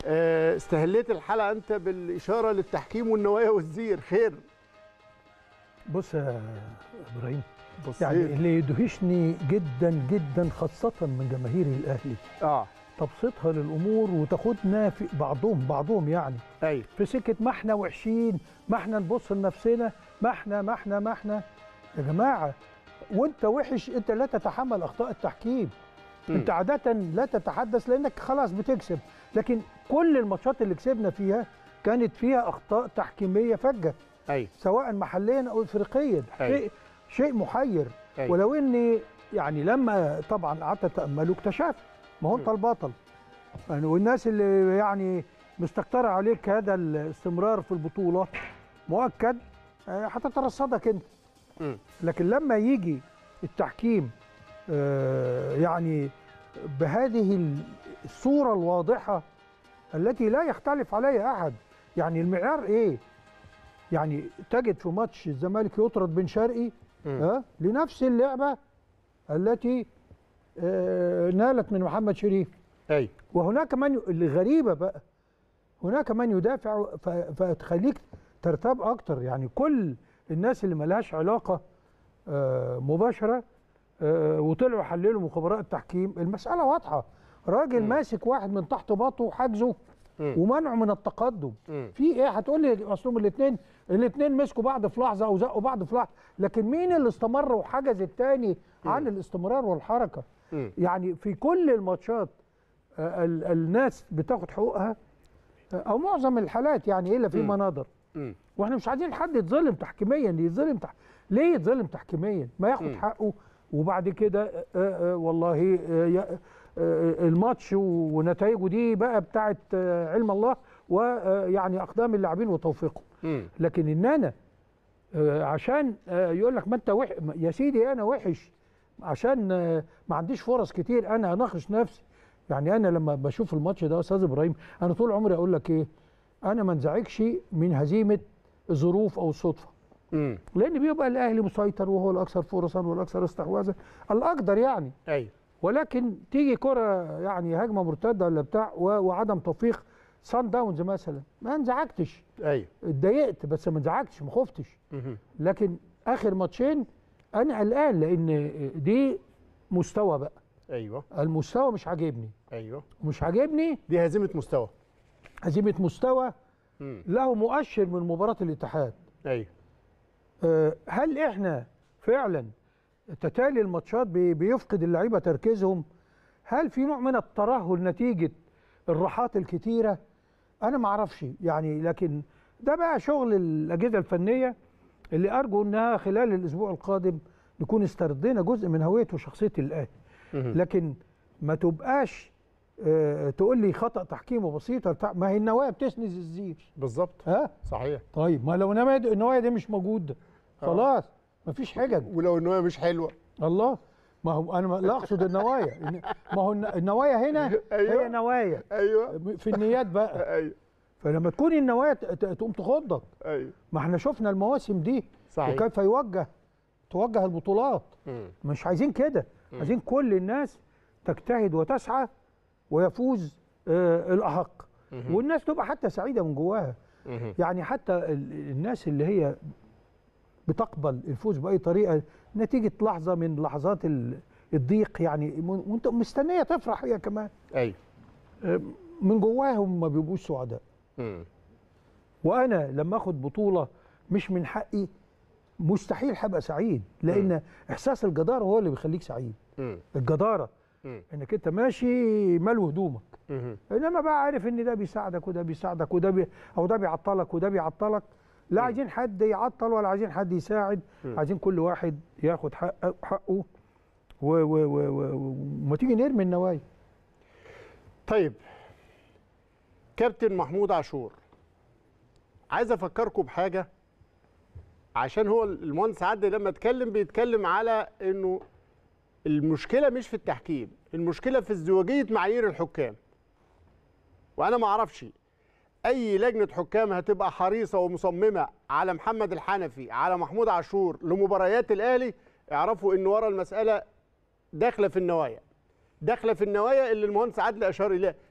آه، استهليت الحلقه انت بالاشاره للتحكيم والنوايا والزير خير بص يا ابراهيم بص يعني إيه؟ اللي يدهشني جدا جدا خاصه من جماهير الاهلي اه تبسيطها للامور وتاخدنا في بعضهم بعضهم يعني ايوه في سكه ما احنا وحشين ما احنا نبص لنفسنا ما احنا ما احنا ما احنا يا جماعه وانت وحش انت لا تتحمل اخطاء التحكيم مم. انت عاده لا تتحدث لانك خلاص بتكسب لكن كل الماتشات اللي كسبنا فيها كانت فيها اخطاء تحكيميه فجه ايوه سواء محليا او افريقيا أيوة. شيء شيء محير أيوة. ولو اني يعني لما طبعا قعدت اتامله اكتشفت ما هو انت البطل يعني والناس اللي يعني مستكتره عليك هذا الاستمرار في البطوله مؤكد آه، هتترصدك انت مم. لكن لما يجي التحكيم آه، يعني بهذه الصوره الواضحه التي لا يختلف عليها احد يعني المعيار ايه يعني تجد في ماتش الزمالك يطرد بن شرقي مم. ها لنفس اللعبه التي آه، نالت من محمد شريف ايوه وهناك من ي... اللي غريبه بقى هناك من يدافع ف... فتخليك ترتاب اكتر يعني كل الناس اللي ملهاش علاقه آه، مباشره آه، وطلعوا حللوا مخابرات التحكيم المساله واضحه راجل مم. ماسك واحد من تحت باطه وحاجزه مم. ومنعه من التقدم مم. في ايه هتقول لي اصلهم الاثنين الاثنين مسكوا بعض في لحظه او زقوا بعض في لحظه لكن مين اللي استمر وحجز الثاني عن الاستمرار والحركه مم. يعني في كل الماتشات آه، ال- الناس بتاخد حقوقها آه، او معظم الحالات يعني الا في مم. مناظر مم. واحنا مش عايزين حد يتظلم تحكيميا يتظلم تح... ليه يتظلم تحكيميا ما ياخد مم. حقه وبعد كده آه، آه، والله آه، يا- آه، الماتش و- ونتائجه دي بقى بتاعت آه، علم الله ويعني اقدام اللاعبين وتوفيقهم مم. لكن ان انا آه، عشان آه، يقول لك ما انت وح... يا سيدي انا وحش عشان آه، ما عنديش فرص كتير انا اناقش نفسي يعني انا لما بشوف الماتش ده يا استاذ ابراهيم انا طول عمري اقول لك ايه انا ما انزعجش من هزيمه الظروف او الصدفه مم. لان بيبقى الاهلي مسيطر وهو الاكثر فرصا والاكثر استحواذا الاقدر يعني ايوه ولكن تيجي كره يعني هجمه مرتده ولا بتاع و- وعدم توفيق سان داونز مثلا ما انزعجتش ايوه اتضايقت بس ما انزعجتش ما خفتش مهم. لكن اخر ماتشين انا قلقان لان دي مستوى بقى ايوه المستوى مش عاجبني ايوه مش عاجبني دي هزيمه مستوى هزيمه مستوى مم. له مؤشر من مباراه الاتحاد ايوه آه، هل احنا فعلا تتالي الماتشات بي- بيفقد اللعيبه تركيزهم هل في نوع من الترهل نتيجه الراحات الكتيره انا ما اعرفش يعني لكن ده بقى شغل الاجهزه الفنيه اللي ارجو انها خلال الاسبوع القادم نكون استردينا جزء من هويه وشخصيه الاهلي مهم. لكن ما تبقاش آه، تقول لي خطا تحكيمه بسيطه بتاع- ما هي النوايا بتسند الزير بالظبط ها صحيح طيب ما لو النوايا دي- النوايا دي مش موجوده خلاص مفيش حجج ولو النوايا مش حلوه الله ما هو انا ما- لا اقصد النوايا إن- ما هو الن- النوايا هنا أيوة. هي نوايا ايوه في النيات بقى ايوه فلما تكون النوايا ت- ت- تقوم تخضك ايوه ما احنا شفنا المواسم دي صحيح وكيف يوجه توجه البطولات مم. مش عايزين كده عايزين كل الناس تجتهد وتسعى ويفوز آه الاحق مهم. والناس تبقى حتى سعيده من جواها مهم. يعني حتى ال- الناس اللي هي بتقبل الفوز باي طريقه نتيجه لحظه من لحظات ال- الضيق يعني م- وانت مستنيه تفرح هي كمان ايوه من جواهم ما بيبقوش سعداء مم. وانا لما اخد بطوله مش من حقي مستحيل هبقى سعيد لان احساس الجداره هو اللي بيخليك سعيد مم. الجداره مم. انك انت ماشي ملو هدومك مهم. انما بقى عارف ان ده بيساعدك وده بيساعدك وده بي او ده بيعطلك وده بيعطلك لا عايزين حد يعطل ولا عايزين حد يساعد مم. عايزين كل واحد ياخد حقه حقه و- و- و- و- وما تيجي نرمي النوايا طيب كابتن محمود عاشور عايز افكركم بحاجه عشان هو المهندس عدلي لما اتكلم بيتكلم على انه المشكله مش في التحكيم المشكله في ازدواجيه معايير الحكام وانا ما اعرفش اي لجنه حكام هتبقى حريصه ومصممه على محمد الحنفي على محمود عاشور لمباريات الاهلي اعرفوا ان ورا المساله داخله في النوايا داخله في النوايا اللي المهندس عادل اشار اليها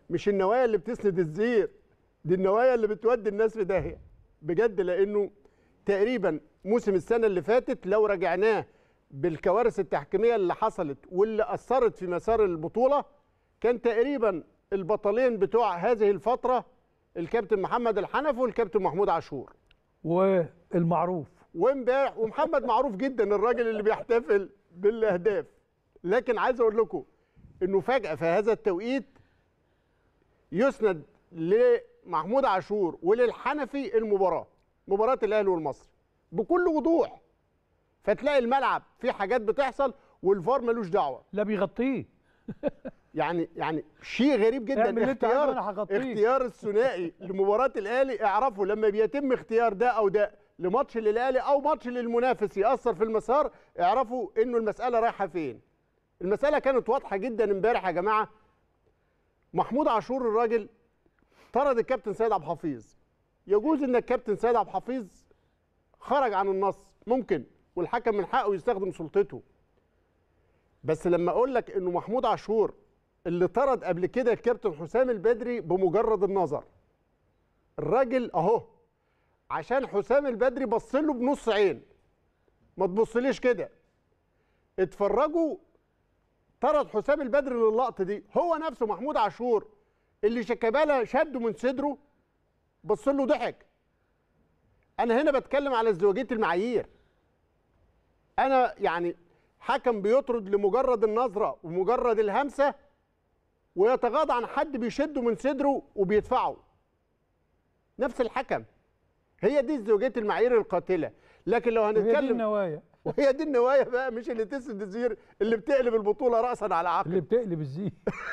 مش النوايا اللي بتسند الزير دي النوايا اللي بتودي الناس في داهيه بجد لانه تقريبا موسم السنه اللي فاتت لو رجعناه بالكوارث التحكيميه اللي حصلت واللي اثرت في مسار البطوله كان تقريبا البطلين بتوع هذه الفتره الكابتن محمد الحنفي والكابتن محمود عاشور والمعروف وامبارح ومحمد معروف جدا الراجل اللي بيحتفل بالاهداف لكن عايز اقول لكم انه فجاه في هذا التوقيت يسند لمحمود عاشور وللحنفي المباراه مباراه الاهلي والمصري بكل وضوح فتلاقي الملعب فيه حاجات بتحصل والفار ملوش دعوه لا بيغطيه يعني يعني شيء غريب جدا اعمل اللي انت عايزه اختيار وانا هغطيه. اختيار الثنائي لمباراه الاهلي اعرفوا لما بيتم اختيار ده او ده لماتش للاهلي او ماتش للمنافس ياثر في المسار اعرفوا انه المساله رايحه فين المساله كانت واضحه جدا امبارح يا جماعه محمود عاشور الراجل طرد الكابتن سيد عبد الحفيظ يجوز ان الكابتن سيد عبد الحفيظ خرج عن النص ممكن والحكم من حقه يستخدم سلطته بس لما اقول لك انه محمود عاشور اللي طرد قبل كده الكابتن حسام البدري بمجرد النظر الراجل اهو عشان حسام البدري بص له بنص عين ما تبصليش كده اتفرجوا طرد حسام البدري للقطه دي هو نفسه محمود عاشور اللي شيكابالا شده من صدره بص له ضحك انا هنا بتكلم على ازدواجيه المعايير انا يعني حكم بيطرد لمجرد النظره ومجرد الهمسه ويتغاضى عن حد بيشده من صدره وبيدفعه نفس الحكم هي دي ازدواجيه المعايير القاتله لكن لو وهي دي هنتكلم النوايا وهي دي النوايا بقى مش اللي تسد الزير اللي بتقلب البطوله راسا على عقب اللي بتقلب الزي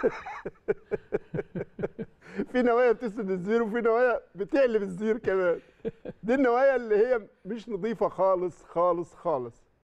في نوايا بتسد الزير وفي نوايا بتقلب الزير كمان دي النوايا اللي هي مش نظيفه خالص خالص خالص